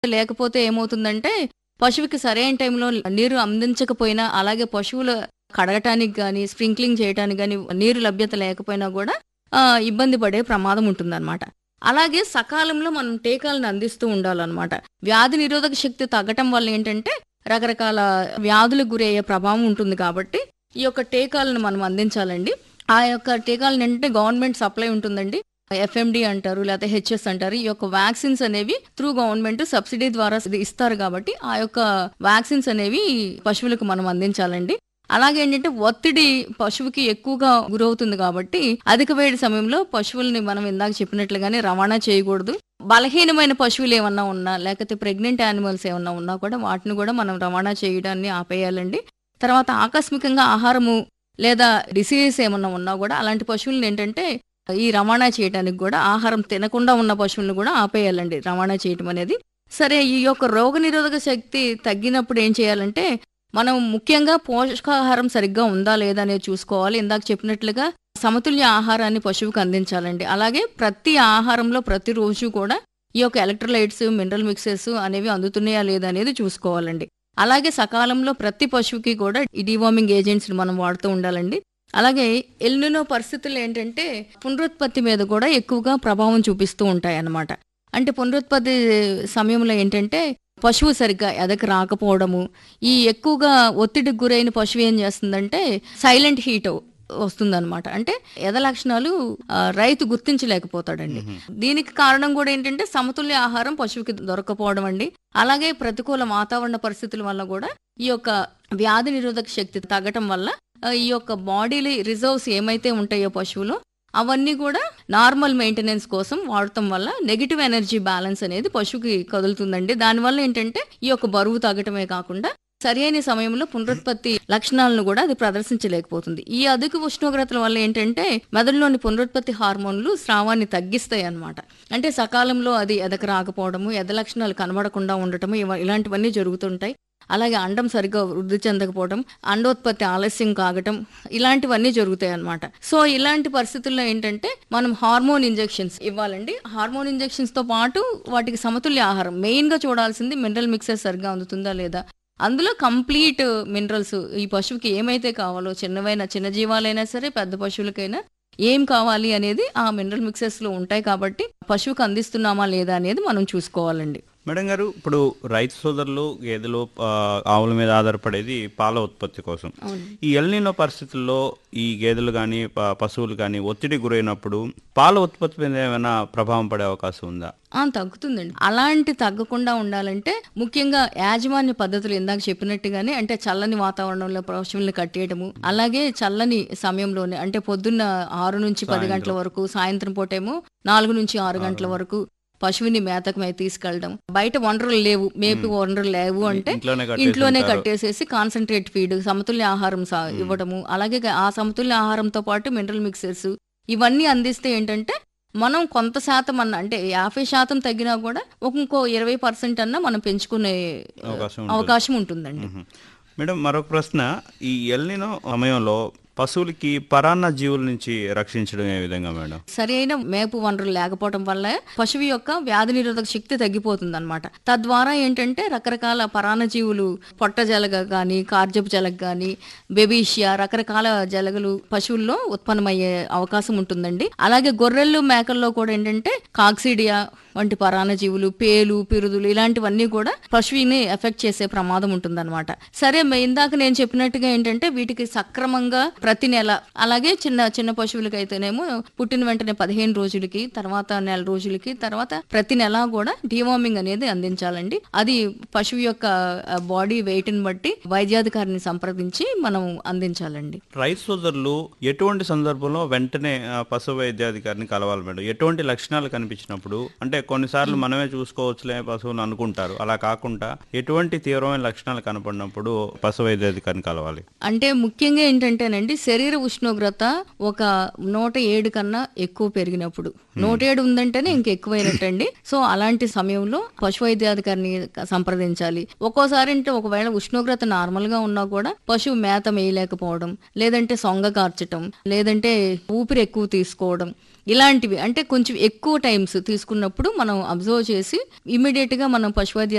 లేకపోతే ఏమవుతుందంటే పశువుకి సరైన టైంలో నీరు అందించకపోయినా అలాగే పశువులు కడగటానికి కానీ స్ప్రింక్లింగ్ చేయడానికి కానీ నీరు లభ్యత లేకపోయినా కూడా ఆ, ఇబ్బంది పడే ప్రమాదం ఉంటుందన్నమాట అలాగే సకాలంలో మనం టీకాలను అందిస్తూ ఉండాలన్నమాట వ్యాధి నిరోధక శక్తి తగ్గటం వల్ల ఏంటంటే రకరకాల వ్యాధులకు గురయ్యే ప్రభావం ఉంటుంది కాబట్టి ఈ యొక్క టీకాలను మనం అందించాలండి ఆ యొక్క టీకాలను ఏంటంటే గవర్నమెంట్ సప్లై ఉంటుందండి ఎఫ్ఎండి అంటారు లేకపోతే హెచ్ఎస్ అంటారు ఈ యొక్క వ్యాక్సిన్స్ అనేవి త్రూ గవర్నమెంట్ సబ్సిడీ ద్వారా ఇది ఇస్తారు కాబట్టి ఆ యొక్క వ్యాక్సిన్స్ అనేవి పశువులకు మనం అందించాలండి అలాగే ఏంటంటే ఒత్తిడి పశువుకి ఎక్కువగా గురవుతుంది కాబట్టి అధిక వేడి సమయంలో పశువుల్ని మనం ఇందాక చెప్పినట్లుగానే రవాణా చేయకూడదు బలహీనమైన పశువులు ఏమన్నా ఉన్నా లేకపోతే ప్రెగ్నెంట్ యానిమల్స్ ఏమన్నా ఉన్నా కూడా వాటిని కూడా మనం రవాణా చేయడాన్ని ఆపేయాలండి తర్వాత ఆకస్మికంగా ఆహారము లేదా డిసీజెస్ ఏమన్నా ఉన్నా కూడా అలాంటి పశువులను ఏంటంటే ఈ రవాణా చేయడానికి కూడా ఆహారం తినకుండా ఉన్న పశువులను కూడా ఆపేయాలండి రవాణా చేయటం అనేది సరే ఈ యొక్క రోగ నిరోధక శక్తి తగ్గినప్పుడు ఏం చేయాలంటే మనం ముఖ్యంగా పోషకాహారం సరిగ్గా ఉందా లేదా అనేది చూసుకోవాలి ఇందాక చెప్పినట్లుగా సమతుల్య ఆహారాన్ని పశువుకు అందించాలండి అలాగే ప్రతి ఆహారంలో ప్రతిరోజు కూడా ఈ యొక్క ఎలక్ట్రోలైట్స్ మినరల్ మిక్సెస్ అనేవి అందుతున్నాయా లేదా అనేది చూసుకోవాలండి అలాగే సకాలంలో ప్రతి పశువుకి కూడా ఈ డివార్మింగ్ ఏజెంట్స్ మనం వాడుతూ ఉండాలండి అలాగే ఎల్నినో పరిస్థితులు ఏంటంటే పునరుత్పత్తి మీద కూడా ఎక్కువగా ప్రభావం చూపిస్తూ ఉంటాయి అన్నమాట అంటే పునరుత్పత్తి సమయంలో ఏంటంటే పశువు సరిగ్గా ఎదక రాకపోవడము ఈ ఎక్కువగా ఒత్తిడికి గురైన పశువు ఏం చేస్తుందంటే సైలెంట్ హీట్ వస్తుందన్నమాట అంటే ఎద లక్షణాలు ఆ, రైతు గుర్తించలేకపోతాడండి దీనికి కారణం కూడా ఏంటంటే సమతుల్య ఆహారం పశువుకి దొరకపోవడం అండి అలాగే ప్రతికూల వాతావరణ పరిస్థితుల వల్ల కూడా ఈ యొక్క వ్యాధి నిరోధక శక్తి తగ్గటం వల్ల ఆ, ఈ యొక్క బాడీలో రిజర్వ్స్ ఏమైతే ఉంటాయో పశువులో అవన్నీ కూడా నార్మల్ మెయింటెనెన్స్ కోసం వాడటం వల్ల నెగిటివ్ ఎనర్జీ బ్యాలెన్స్ అనేది పశువుకి కదులుతుందండి దానివల్ల ఏంటంటే ఈ యొక్క బరువు తగ్గటమే కాకుండా సరైన సమయంలో పునరుత్పత్తి లక్షణాలను కూడా అది ప్రదర్శించలేకపోతుంది ఈ అధిక ఉష్ణోగ్రతల వల్ల ఏంటంటే మెదడులోని పునరుత్పత్తి హార్మోన్లు స్రావాన్ని తగ్గిస్తాయి అన్నమాట అంటే సకాలంలో అది ఎదక రాకపోవడము ఎద లక్షణాలు కనబడకుండా ఉండటము ఇవ- ఇలాంటివన్నీ జరుగుతుంటాయి అలాగే అండం సరిగ్గా వృద్ధి చెందకపోవడం అండోత్పత్తి ఆలస్యం కాగటం ఇలాంటివన్నీ జరుగుతాయి అన్నమాట సో ఇలాంటి పరిస్థితుల్లో ఏంటంటే మనం హార్మోన్ ఇంజెక్షన్స్ ఇవ్వాలండి హార్మోన్ ఇంజెక్షన్స్ తో పాటు వాటికి సమతుల్య ఆహారం మెయిన్ గా చూడాల్సింది మినరల్ మిక్సర్ సరిగ్గా అందుతుందా లేదా అందులో కంప్లీట్ మినరల్స్ ఈ పశువుకి ఏమైతే కావాలో చిన్నవైనా చిన్న జీవాలైనా సరే పెద్ద పశువులకైనా ఏం కావాలి అనేది ఆ మినరల్ మిక్సెస్ లో ఉంటాయి కాబట్టి పశువుకి అందిస్తున్నామా లేదా అనేది మనం చూసుకోవాలండి మేడం గారు ఇప్పుడు రైతు సోదరులు గేదెలు ఆ, ఆవుల మీద ఆధారపడేది పాల ఉత్పత్తి కోసం ఈ ఎల్నినో పరిస్థితుల్లో ఈ గేదెలు కానీ పశువులు కానీ ఒత్తిడి గురైనప్పుడు పాల ఉత్పత్తి మీద ఏమైనా ప్రభావం పడే అవకాశం ఉందా ఆ తగ్గుతుందండి అలాంటి తగ్గకుండా ఉండాలంటే ముఖ్యంగా యాజమాన్య పద్ధతులు ఇందాక చెప్పినట్టుగానే అంటే చల్లని వాతావరణంలో పశువుల్ని కట్టేయడము అలాగే చల్లని సమయంలోనే అంటే పొద్దున్న ఆరు నుంచి పది గంటల వరకు సాయంత్రం పూటేమో నాలుగు నుంచి ఆరు గంటల వరకు పశువుని మేతకు మీద తీసుకెళ్ళడం బయట వనరులు లేవు మేపు వనరులు లేవు అంటే ఇంట్లోనే కట్టేసి ఇంట్లోనే ఉంటారు. కట్టేసేసి కాన్సన్ట్రేట్ ఫీడ్ సమతుల్య ఆహారం సా- ఇవ్వడము అలాగే ఆ సమతుల్య ఆహారంతో పాటు మినరల్ మిక్సర్స్ ఇవన్నీ అందిస్తే ఏంటంటే మనం కొంత శాతం అన్న అంటే యాభై శాతం తగ్గినా కూడా ఒక ఇంకో ఇరవై పర్సెంట్ అన్న మనం పెంచుకునే అవకాశం ఉంటుంది. అవకాశం ఉంటుందండి మ్మ్. మేడం మరొక ప్రశ్న ఈ ఎల్నినో సమయంలో పశువులకి పరాన్న జీవుల నుంచి రక్షించడం ఏ విధంగా మేడం సరి అయిన మేపు వనరులు లేకపోవడం వల్ల పశువు యొక్క వ్యాధి నిరోధక శక్తి తగ్గిపోతుంది అనమాట తద్వారా ఏంటంటే రకరకాల పరాన్నజీవులు పొట్ట జలగ కానీ కార్జపు జలగ కానీ బెబీషియా రకరకాల జలగలు పశువుల్లో ఉత్పన్నమయ్యే అవకాశం ఉంటుందండి అలాగే గొర్రెలు మేకల్లో కూడా ఏంటంటే కాక్సిడియా వంటి పరాన్నజీవులు పేలు పిరుదులు ఇలాంటివన్నీ కూడా పశువుని ఎఫెక్ట్ చేసే ప్రమాదం ఉంటుందన్నమాట సరే మే- ఇందాక నేను చెప్పినట్టుగా ఏంటంటే వీటికి సక్రమంగా ప్రతి నెల అలాగే చిన్న చిన్న పశువులకి అయితేనేమో పుట్టిన వెంటనే పదిహేను రోజులకి తర్వాత నెల రోజులకి తర్వాత ప్రతి నెల కూడా డివార్మింగ్ అనేది అందించాలండి అది పశువు యొక్క బాడీ వెయిట్ ని బట్టి వైద్యాధికారిని సంప్రదించి మనం అందించాలండి రైతు సోదరులు ఎటువంటి సందర్భంలో వెంటనే ఆ, పశు వైద్యాధికారిని కలవాలి మేడం ఎటువంటి లక్షణాలు కనిపించినప్పుడు అంటే కొన్నిసార్లు మనమే చూసుకోవచ్చులే పశువులు అనుకుంటారు అలా కాకుండా ఎటువంటి తీవ్రమైన లక్షణాలు కనపడినప్పుడు పశు వైద్యాధికారిని కలవాలి అంటే ముఖ్యంగా ఏంటంటేనండి శరీర ఉష్ణోగ్రత ఒక నూట ఏడు కన్నా ఎక్కువ పెరిగినప్పుడు నూట ఏడు ఉందంటేనే ఇంక ఎక్కువైనట్టండి సో అలాంటి సమయంలో పశు వైద్యాధికారిని సంప్రదించాలి ఒక్కోసారి అంటే ఒకవేళ ఉష్ణోగ్రత నార్మల్ గా ఉన్నా కూడా పశువు మేత మేయలేకపోవడం లేదంటే సొంగ కార్చటం లేదంటే ఊపిరి ఎక్కువ తీసుకోవడం ఇలాంటివి అంటే కొంచెం ఎక్కువ టైమ్స్ తీసుకున్నప్పుడు మనం అబ్జర్వ్ చేసి ఇమీడియట్ గా మనం పశువైద్య